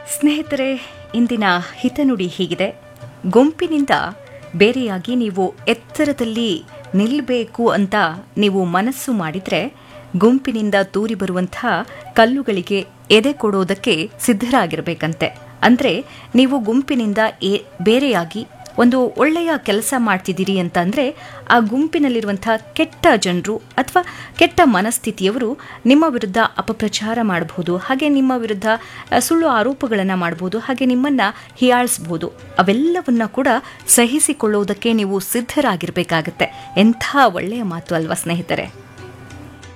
ಸ್ನೇಹಿತರೆ ಇಂದಿನ ಹಿತನುಡಿ ಹೀಗಿದೆ ಗುಂಪಿನಿಂದ ಬೇರೆಯಾಗಿ ನೀವು ಎತ್ತರದಲ್ಲಿ ನಿಲ್ಲಬೇಕು ಅಂತ ನೀವು ಮನಸ್ಸು ಮಾಡಿದರೆ ಗುಂಪಿನಿಂದ ತೂರಿ ಬರುವಂಥ ಕಲ್ಲುಗಳಿಗೆ ಎದೆ ಕೊಡೋದಕ್ಕೆ ಸಿದ್ಧರಾಗಿರ್ಬೇಕಂತೆ ಅಂದರೆ ನೀವು ಗುಂಪಿನಿಂದ ಏ- ಬೇರೆಯಾಗಿ ಒಂದು ಒಳ್ಳೆಯ ಕೆಲಸ ಮಾಡ್ತಿದ್ದೀರಿ ಅಂತ ಅಂದರೆ ಆ ಗುಂಪಿನಲ್ಲಿರುವಂಥ ಕೆಟ್ಟ ಜನರು ಅಥವಾ ಕೆಟ್ಟ ಮನಸ್ಥಿತಿಯವರು ನಿಮ್ಮ ವಿರುದ್ಧ ಅಪಪ್ರಚಾರ ಮಾಡಬಹುದು ಹಾಗೆ ನಿಮ್ಮ ವಿರುದ್ಧ ಆ, ಸುಳ್ಳು ಆರೋಪಗಳನ್ನು ಮಾಡಬಹುದು ಹಾಗೆ ನಿಮ್ಮನ್ನು ಹೀಯಾಳಿಸ್ಬೋದು ಅವೆಲ್ಲವನ್ನ ಕೂಡ ಸಹಿಸಿಕೊಳ್ಳುವುದಕ್ಕೆ ನೀವು ಸಿದ್ಧರಾಗಿರಬೇಕಾಗತ್ತೆ ಎಂಥ ಒಳ್ಳೆಯ ಮಾತು ಅಲ್ವಾ ಸ್ನೇಹಿತರೆ